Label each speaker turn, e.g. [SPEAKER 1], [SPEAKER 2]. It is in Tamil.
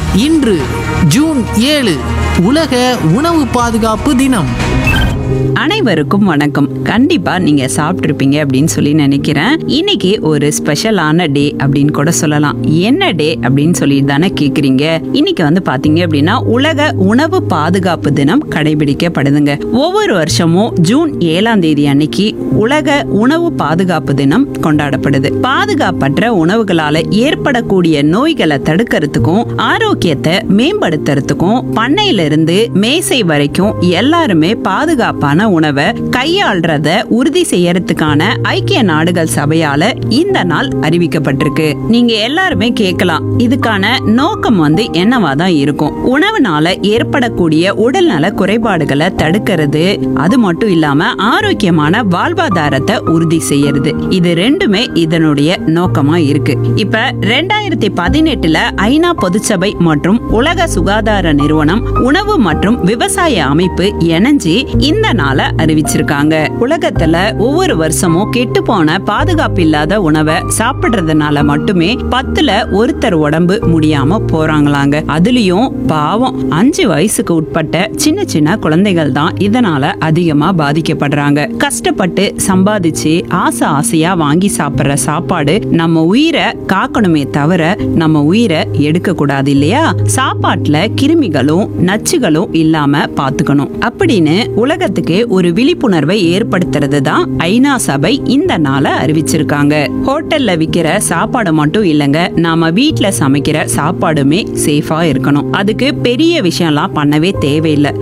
[SPEAKER 1] இன்று ஜூன் ஏழு உலக உணவு பாதுகாப்பு தினம்
[SPEAKER 2] அனைவருக்கும் வணக்கம் கண்டிப்பா நீங்க சாப்பிட்டிருப்பீங்க அப்படின்னு சொல்லி நினைக்கிறேன் இன்னைக்கு ஒரு ஸ்பெஷலான டே அப்படின்னு கூட சொல்லலாம் என்ன டே அப்படின்னு சொல்லி தானே கேக்குறீங்க இன்னைக்கு வந்து பாத்தீங்க அப்படின்னா உலக உணவு பாதுகாப்பு தினம் கடைபிடிக்கப்படுதுங்க ஒவ்வொரு வருஷமும் ஜூன் ஏழாம் தேதி அன்னைக்கு உலக உணவு பாதுகாப்பு தினம் கொண்டாடப்படுது பாதுகாப்பற்ற உணவுகளால ஏற்படக்கூடிய நோய்களை தடுக்கிறதுக்கும் ஆரோக்கியத்தை மேம்படுத்துறதுக்கும் பண்ணையில இருந்து மேசை வரைக்கும் எல்லாருமே பாதுகாப்பான உணவை கையாள்றத உறுதி செய்யறதுக்கான ஐக்கிய நாடுகள் சபையால இந்த நாள் அறிவிக்கப்பட்டிருக்கு நீங்க எல்லாருமே கேட்கலாம் இதுக்கான நோக்கம் வந்து என்னவா தான் இருக்கும் உணவுனால ஏற்படக்கூடிய உடல்நல குறைபாடுகளை தடுக்கிறது அது மட்டும் இல்லாம ஆரோக்கியமான வாழ்வாதாரத்தை உறுதி செய்யறது இது ரெண்டுமே இதனுடைய நோக்கமா இருக்கு இப்ப ரெண்டாயிரத்தி பதினெட்டுல ஐநா பொதுச்சபை மற்றும் உலக சுகாதார நிறுவனம் உணவு மற்றும் விவசாய அமைப்பு இணைஞ்சு இந்த நாளை அறிவிச்சிருக்காங்க உலகத்துல ஒவ்வொரு வருஷமும் கெட்டு போன பாதுகாப்பு இல்லாத உணவை சாப்பிடுறதுனால மட்டுமே பத்துல ஒருத்தர் உடம்பு முடியாம போறாங்களாங்க அதுலயும் பாவம் அஞ்சு வயசுக்கு உட்பட்ட சின்ன சின்ன குழந்தைகள் தான் இதனால அதிகமா பாதிக்கப்படுறாங்க கஷ்டப்பட்டு சம்பாதிச்சு ஆசை ஆசையா வாங்கி சாப்பிடுற சாப்பாடு நம்ம உயிரை காக்கணுமே தவிர நம்ம உயிரை எடுக்க கூடாது இல்லையா சாப்பாட்டுல கிருமிகளும் நச்சுகளும் இல்லாம பாத்துக்கணும் அப்படின்னு உலகத்துக்கு ஒரு விழிப்புணர்வை ஏற்படுத்துறது தான் ஐநா சபை இந்த நாளை அறிவிச்சிருக்காங்க ஹோட்டல்ல விக்கிற சாப்பாடு மட்டும் இல்லைங்க நாம வீட்ல சமைக்கிற சாப்பாடுமே சேஃபா இருக்கணும் அதுக்கு பெரிய விஷயம்லாம் பண்ணவே தேவையில்லை